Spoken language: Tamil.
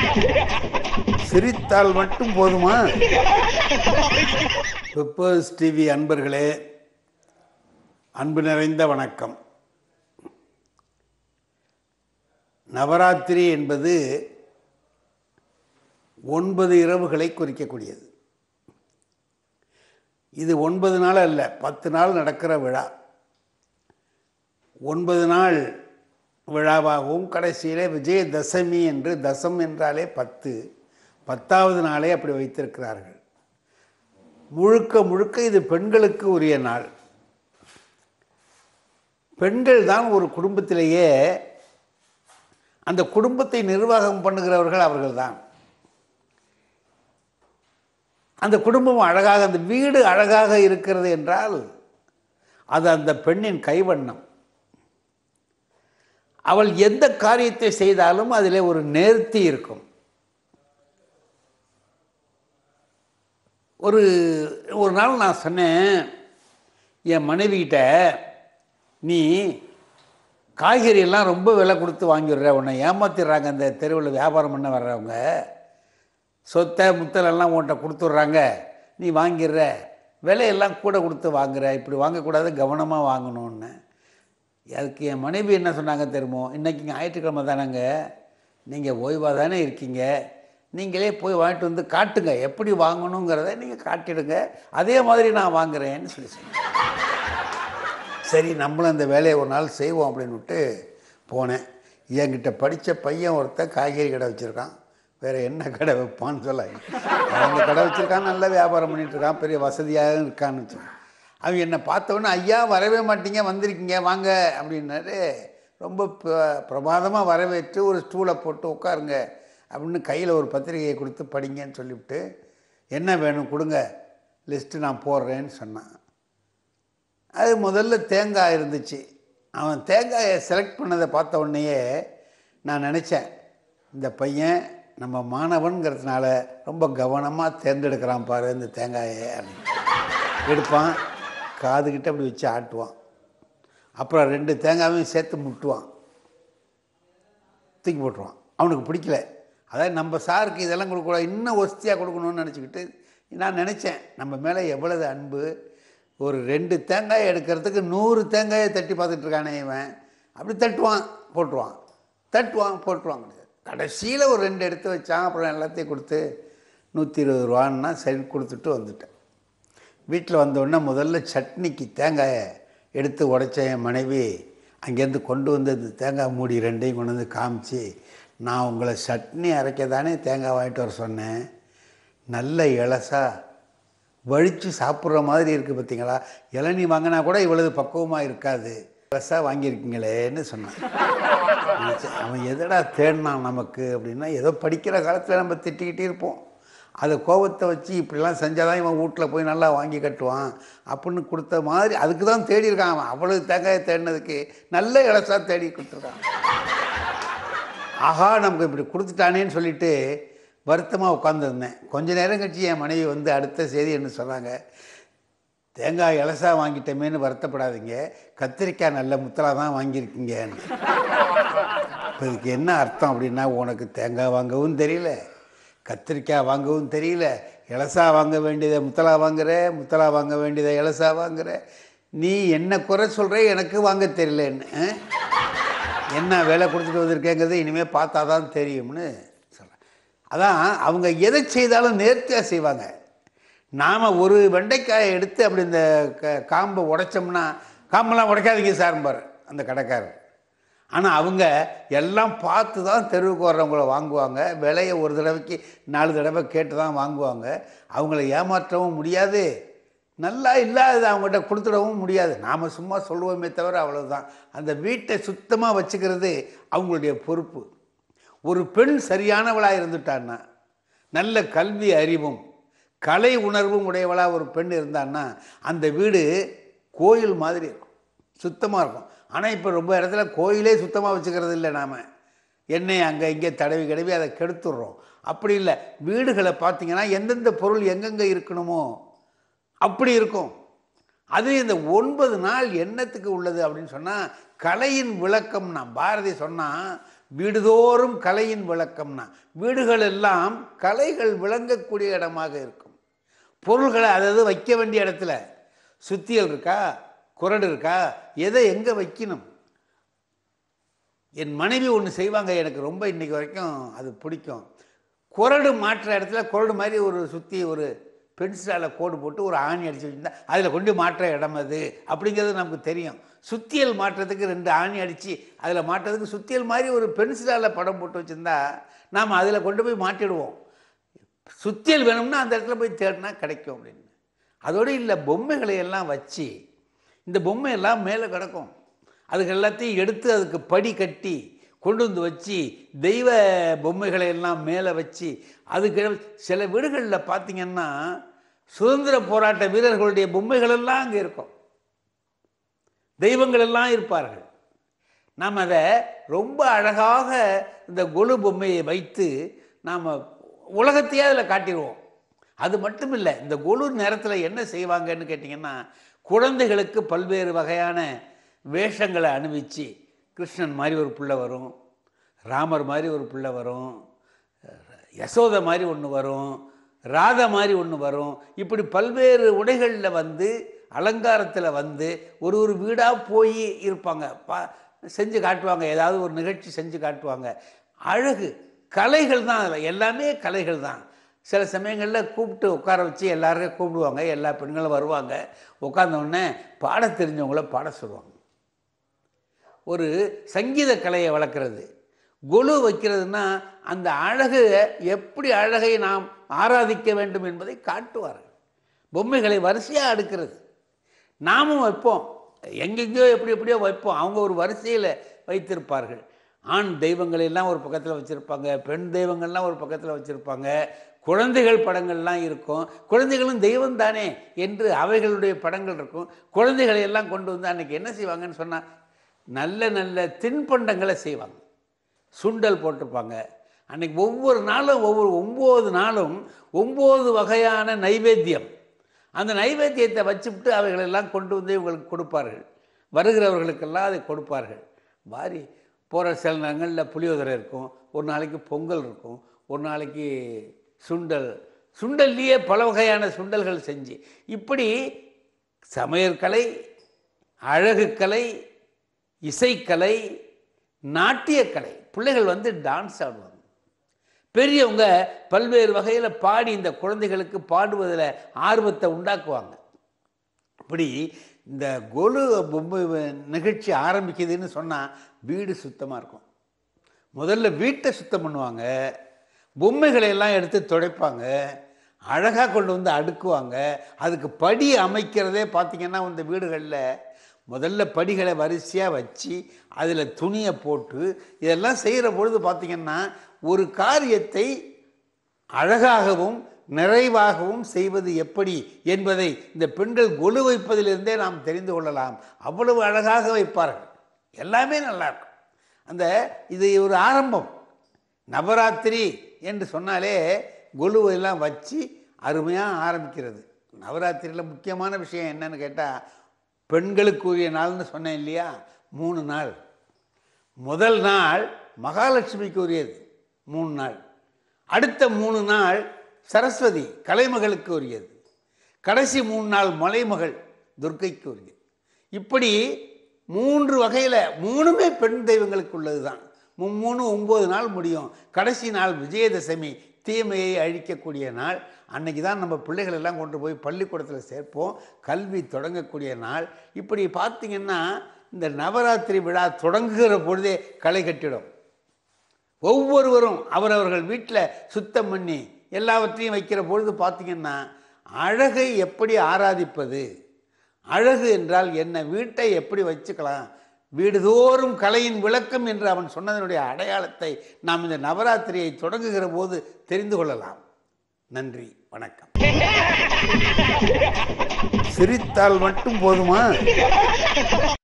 சிரித்தால் மட்டும் போதுமா பெப்பர்ஸ் டிவி அன்பர்களே அன்பு நிறைந்த வணக்கம் நவராத்திரி என்பது ஒன்பது இரவுகளை குறிக்கக்கூடியது இது ஒன்பது நாள் அல்ல பத்து நாள் நடக்கிற விழா ஒன்பது நாள் விழாவாகவும் கடைசியிலே விஜயதசமி என்று தசம் என்றாலே பத்து பத்தாவது நாளே அப்படி வைத்திருக்கிறார்கள் முழுக்க முழுக்க இது பெண்களுக்கு உரிய நாள் பெண்கள் தான் ஒரு குடும்பத்திலேயே அந்த குடும்பத்தை நிர்வாகம் பண்ணுகிறவர்கள் அவர்கள்தான் அந்த குடும்பம் அழகாக அந்த வீடு அழகாக இருக்கிறது என்றால் அது அந்த பெண்ணின் கைவண்ணம் அவள் எந்த காரியத்தை செய்தாலும் அதில் ஒரு நேர்த்தி இருக்கும் ஒரு ஒரு நாள் நான் சொன்னேன் என் மனைவிகிட்ட நீ காய்கறி எல்லாம் ரொம்ப விலை கொடுத்து வாங்கிடுற உன்னை ஏமாத்திடுறாங்க அந்த தெருவில் வியாபாரம் பண்ண வர்றவங்க சொத்தை முத்தலெல்லாம் உன்கிட்ட கொடுத்துட்றாங்க நீ வாங்கிடுற விலையெல்லாம் கூட கொடுத்து வாங்குற இப்படி வாங்கக்கூடாது கவனமாக வாங்கணும்னு அதுக்கு என் மனைவி என்ன சொன்னாங்க தெரியுமோ இன்றைக்கி ஞாயிற்றுக்கிழமை தானேங்க நீங்கள் ஓய்வாக தானே இருக்கீங்க நீங்களே போய் வாங்கிட்டு வந்து காட்டுங்க எப்படி வாங்கணுங்கிறத நீங்கள் காட்டிடுங்க அதே மாதிரி நான் வாங்குறேன்னு சொல்லி சொன்னேன் சரி நம்மளும் அந்த வேலையை ஒரு நாள் செய்வோம் அப்படின்னு விட்டு போனேன் என்கிட்ட படித்த பையன் ஒருத்தன் காய்கறி கடை வச்சுருக்கான் வேறு என்ன கடை வைப்பான்னு சொல்ல அந்த கடை வச்சுருக்கான் நல்ல வியாபாரம் பண்ணிட்டு இருக்கான் பெரிய வசதியாக இருக்கான்னு வச்சுருக்கான் அவன் என்னை பார்த்தவொன்னே ஐயா வரவே மாட்டீங்க வந்திருக்கீங்க வாங்க அப்படின்னாரு ரொம்ப ப- பிரமாதமாக வரவேற்று ஒரு ஸ்டூலை போட்டு உட்காருங்க அப்படின்னு கையில் ஒரு பத்திரிகையை கொடுத்து படிங்கன்னு சொல்லிவிட்டு என்ன வேணும் கொடுங்க லிஸ்ட்டு நான் போடுறேன்னு சொன்னான் அது முதல்ல தேங்காய் இருந்துச்சு அவன் தேங்காயை செலக்ட் பண்ணதை பார்த்த உடனேயே நான் நினச்சேன் இந்த பையன் நம்ம மாணவன்கிறதுனால ரொம்ப கவனமாக தேர்ந்தெடுக்கிறான் பாரு இந்த தேங்காயை அப்படின்னு எடுப்பான் காதுகிட்ட அப்படி வச்சு ஆட்டுவான் அப்புறம் ரெண்டு தேங்காயும் சேர்த்து முட்டுவான் தூக்கி போட்டுருவான் அவனுக்கு பிடிக்கல அதாவது நம்ம சாருக்கு இதெல்லாம் கொடுக்கக்கூடாது இன்னும் ஒஸ்தியாக கொடுக்கணும்னு நினச்சிக்கிட்டு நான் நினச்சேன் நம்ம மேலே எவ்வளவு அன்பு ஒரு ரெண்டு தேங்காயை எடுக்கிறதுக்கு நூறு தேங்காயை தட்டி பார்த்துட்டு இருக்கானே இவன் அப்படி தட்டுவான் போட்டுருவான் தட்டுவான் போட்டுருவான் கடைசியில் ஒரு ரெண்டு எடுத்து வச்சான் அப்புறம் எல்லாத்தையும் கொடுத்து நூற்றி இருபது ரூபான்னா சரி கொடுத்துட்டு வந்துட்டேன் வீட்டில் வந்தோடனே முதல்ல சட்னிக்கு தேங்காயை எடுத்து உடைச்ச என் மனைவி அங்கேருந்து கொண்டு வந்து அந்த தேங்காய் மூடி ரெண்டையும் கொண்டு வந்து காமிச்சு நான் உங்களை சட்னி அரைக்க தானே தேங்காய் வாங்கிட்டு வர சொன்னேன் நல்ல இலசா வழித்து சாப்பிட்ற மாதிரி இருக்குது பார்த்தீங்களா இளநீ வாங்கினா கூட இவ்வளவு பக்குவமாக இருக்காது இலசா வாங்கியிருக்கீங்களேன்னு சொன்னான் நினைச்சேன், அவன் எதடா தேடினான் நமக்கு அப்படின்னா ஏதோ படிக்கிற காலத்தில் நம்ம திட்டிக்கிட்டே இருப்போம் அதை கோபத்தை வச்சு இப்படிலாம் செஞ்சால் தான் இவன் வீட்டில் போய் நல்லா வாங்கி கட்டுவான் அப்படின்னு கொடுத்த மாதிரி அதுக்கு தான் தேடி இருக்கான் அவன் அவ்வளவு தேங்காயை தேடினதுக்கு நல்ல இலசா தேடி கொடுத்துருக்கான் ஆஹா நமக்கு இப்படி கொடுத்துட்டானேன்னு சொல்லிட்டு வருத்தமாக உட்காந்துருந்தேன் கொஞ்ச நேரம் கழிச்சு என் மனைவி வந்து அடுத்த செய்தி என்ன சொன்னாங்க தேங்காய் இலசா வாங்கிட்டோமேன்னு வருத்தப்படாதீங்க கத்திரிக்காய் நல்ல முத்தலாக தான் வாங்கியிருக்கீங்கன்னு இப்போ இதுக்கு என்ன அர்த்தம் அப்படின்னா உனக்கு தேங்காய் வாங்கவும் தெரியல கத்திரிக்காய் வாங்கவும் தெரியல இலசா வாங்க வேண்டியதை முத்தலா வாங்குற முத்தலா வாங்க வேண்டியதை இலசா வாங்குற நீ என்ன குறை சொல்கிற எனக்கு வாங்க தெரியலன்னு ஆ? என்ன வேலை கொடுத்துட்டு வந்திருக்கேங்கிறது இனிமேல் பார்த்தா தான் தெரியும்னு சொல்கிறேன் அதான் அவங்க எதை செய்தாலும் நேர்த்தியாக செய்வாங்க நாம் ஒரு வெண்டைக்காயை எடுத்து அப்படி இந்த க காம்பை உடைச்சோம்னா காம்பெல்லாம் உடைக்காதீங்க சார்பார் அந்த கடைக்காரர் ஆனால் அவங்க எல்லாம் பார்த்து தான் தெருவுக்கு வர்றவங்கள வாங்குவாங்க விலையை ஒரு தடவைக்கு நாலு தடவை கேட்டு தான் வாங்குவாங்க அவங்கள ஏமாற்றவும் முடியாது நல்லா இல்லாதது அவங்ககிட்ட கொடுத்துடவும் முடியாது நாம் சும்மா சொல்லுவோமே தவிர அவ்வளவுதான் அந்த வீட்டை சுத்தமாக வச்சுக்கிறது அவங்களுடைய பொறுப்பு ஒரு பெண் சரியானவளாக இருந்துட்டான்னா நல்ல கல்வி அறிவும் கலை உணர்வும் உடையவளாக ஒரு பெண் இருந்தான்னா அந்த வீடு கோயில் மாதிரி இருக்கும் சுத்தமாக இருக்கும் ஆனால் இப்போ ரொம்ப இடத்துல கோயிலே சுத்தமாக வச்சுக்கிறது இல்லை நாம் எண்ணெய் அங்கே இங்கே தடவி கடவி அதை கெடுத்துடுறோம் அப்படி இல்லை வீடுகளை பார்த்தீங்கன்னா எந்தெந்த பொருள் எங்கெங்கே இருக்கணுமோ அப்படி இருக்கும் அது இந்த ஒன்பது நாள் என்னத்துக்கு உள்ளது அப்படின்னு சொன்னால் கலையின் விளக்கம் நான் பாரதி சொன்னால் வீடுதோறும் கலையின் விளக்கம்னா வீடுகள் எல்லாம் கலைகள் விளங்கக்கூடிய இடமாக இருக்கும் பொருள்களை அதாவது வைக்க வேண்டிய இடத்துல சுத்தியல் இருக்கா குரடு இருக்கா எதை எங்கே வைக்கணும் என் மனைவி ஒன்று செய்வாங்க எனக்கு ரொம்ப இன்னைக்கு வரைக்கும் அது பிடிக்கும் குரடு மாற்ற இடத்துல குரடு மாதிரி ஒரு சுற்றி ஒரு பென்சிலால் கோடு போட்டு ஒரு ஆணி அடித்து வச்சுருந்தா அதில் கொண்டு மாற்ற இடம் அது அப்படிங்கிறது நமக்கு தெரியும் சுத்தியல் மாற்றத்துக்கு ரெண்டு ஆணி அடித்து அதில் மாட்டுறதுக்கு சுத்தியல் மாதிரி ஒரு பென்சிலால் படம் போட்டு வச்சுருந்தா நாம் அதில் கொண்டு போய் மாட்டிடுவோம் சுத்தியல் வேணும்னா அந்த இடத்துல போய் தேடினா கிடைக்கும் அப்படின்னு அதோடு இல்லை பொம்மைகளை எல்லாம் வச்சு இந்த பொம்மை எல்லாம் மேலே கிடக்கும் அதுக்கு எல்லாத்தையும் எடுத்து அதுக்கு படி கட்டி கொண்டு வந்து வச்சு தெய்வ பொம்மைகளை எல்லாம் மேலே வச்சு அதுக்கு சில வீடுகளில் பார்த்தீங்கன்னா சுதந்திர போராட்ட வீரர்களுடைய பொம்மைகள் எல்லாம் அங்கே இருக்கும் தெய்வங்கள் எல்லாம் இருப்பார்கள் நாம் அதை ரொம்ப அழகாக இந்த கொலு பொம்மையை வைத்து நாம் உலகத்தையே அதில் காட்டிடுவோம் அது மட்டும் இல்லை இந்த கொலு நேரத்தில் என்ன செய்வாங்கன்னு கேட்டிங்கன்னா குழந்தைகளுக்கு பல்வேறு வகையான வேஷங்களை அணிவிச்சு கிருஷ்ணன் மாதிரி ஒரு பிள்ளை வரும் ராமர் மாதிரி ஒரு பிள்ளை வரும் யசோதை மாதிரி ஒன்று வரும் ராதா மாதிரி ஒன்று வரும் இப்படி பல்வேறு உடைகளில் வந்து அலங்காரத்தில் வந்து ஒரு ஒரு வீடாக போய் இருப்பாங்க பா செஞ்சு காட்டுவாங்க ஏதாவது ஒரு நிகழ்ச்சி செஞ்சு காட்டுவாங்க அழகு கலைகள் தான் அதில் எல்லாமே கலைகள் தான் சில சமயங்களில் கூப்பிட்டு உட்கார வச்சு எல்லாருக்கும் கூப்பிடுவாங்க எல்லா பெண்களும் வருவாங்க உட்கார்ந்த உடனே பாட தெரிஞ்சவங்கள பாட சொல்லுவாங்க ஒரு சங்கீத கலையை வளர்க்குறது கொலு வைக்கிறதுனா அந்த அழகு எப்படி அழகை நாம் ஆராதிக்க வேண்டும் என்பதை காட்டுவார்கள் பொம்மைகளை வரிசையாக அடுக்கிறது நாமும் வைப்போம் எங்கெங்கேயோ எப்படி எப்படியோ வைப்போம் அவங்க ஒரு வரிசையில் வைத்திருப்பார்கள் ஆண் தெய்வங்களை எல்லாம் ஒரு பக்கத்தில் வச்சுருப்பாங்க பெண் தெய்வங்கள்லாம் ஒரு பக்கத்தில் வச்சுருப்பாங்க குழந்தைகள் படங்கள்லாம் இருக்கும் குழந்தைகளும் தெய்வம் தானே என்று அவைகளுடைய படங்கள் இருக்கும் குழந்தைகளை எல்லாம் கொண்டு வந்து அன்றைக்கி என்ன செய்வாங்கன்னு சொன்னால் நல்ல நல்ல தின்பண்டங்களை செய்வாங்க சுண்டல் போட்டிருப்பாங்க அன்னைக்கு ஒவ்வொரு நாளும் ஒவ்வொரு ஒம்பது நாளும் ஒம்பது வகையான நைவேத்தியம் அந்த நைவேத்தியத்தை வச்சுவிட்டு அவைகளெல்லாம் கொண்டு வந்து இவங்களுக்கு கொடுப்பார்கள் வருகிறவர்களுக்கெல்லாம் அதை கொடுப்பார்கள் வாரி போகிற சில நேரங்களில் புளியோதரை இருக்கும் ஒரு நாளைக்கு பொங்கல் இருக்கும் ஒரு நாளைக்கு சுண்டல் சுண்டல்லையே பல வகையான சுண்டல்கள் செஞ்சு இப்படி சமையற்கலை அழகுக்கலை இசைக்கலை நாட்டியக்கலை பிள்ளைகள் வந்து டான்ஸ் ஆடுவாங்க பெரியவங்க பல்வேறு வகையில் பாடி இந்த குழந்தைகளுக்கு பாடுவதில் ஆர்வத்தை உண்டாக்குவாங்க இப்படி இந்த கொலு பொம்மை நிகழ்ச்சி ஆரம்பிக்குதுன்னு சொன்னால் வீடு சுத்தமாக இருக்கும் முதல்ல வீட்டை சுத்தம் பண்ணுவாங்க பொம்மைகளை எல்லாம் எடுத்து துடைப்பாங்க அழகாக கொண்டு வந்து அடுக்குவாங்க அதுக்கு படி அமைக்கிறதே பார்த்திங்கன்னா இந்த வீடுகளில் முதல்ல படிகளை வரிசையாக வச்சு அதில் துணியை போட்டு இதெல்லாம் செய்கிற பொழுது பார்த்திங்கன்னா ஒரு காரியத்தை அழகாகவும் நிறைவாகவும் செய்வது எப்படி என்பதை இந்த பெண்கள் கொலு வைப்பதிலிருந்தே நாம் தெரிந்து கொள்ளலாம் அவ்வளவு அழகாக வைப்பார்கள் எல்லாமே நல்லாயிருக்கும் அந்த இது ஒரு ஆரம்பம் நவராத்திரி என்று சொன்னாலே கொலுவெல்லாம் வச்சு அருமையாக ஆரம்பிக்கிறது நவராத்திரியில் முக்கியமான விஷயம் என்னன்னு கேட்டால் பெண்களுக்குரிய நாள்னு சொன்னேன் இல்லையா மூணு நாள் முதல் நாள் மகாலட்சுமிக்கு உரியது மூணு நாள் அடுத்த மூணு நாள் சரஸ்வதி கலைமகளுக்கு உரியது கடைசி மூணு நாள் மலைமகள் துர்க்கைக்கு உரியது இப்படி மூன்று வகையில் மூணுமே பெண் தெய்வங்களுக்கு உள்ளது தான் மூணு ஒம்பது நாள் முடியும் கடைசி நாள் விஜயதசமி தீமையை அழிக்கக்கூடிய நாள் அன்னைக்கு தான் நம்ம பிள்ளைகள் எல்லாம் கொண்டு போய் பள்ளிக்கூடத்தில் சேர்ப்போம் கல்வி தொடங்கக்கூடிய நாள் இப்படி பார்த்திங்கன்னா இந்த நவராத்திரி விழா தொடங்குகிற பொழுதே களை கட்டிடும் ஒவ்வொருவரும் அவரவர்கள் வீட்டில் சுத்தம் பண்ணி எல்லாவற்றையும் வைக்கிற பொழுது பார்த்திங்கன்னா அழகை எப்படி ஆராதிப்பது அழகு என்றால் என்ன வீட்டை எப்படி வச்சுக்கலாம் வீடுதோறும் கலையின் விளக்கம் என்று அவன் சொன்னதனுடைய அடையாளத்தை நாம் இந்த நவராத்திரியை தொடங்குகிற போது தெரிந்து கொள்ளலாம் நன்றி வணக்கம் சிரித்தால் மட்டும் போதுமா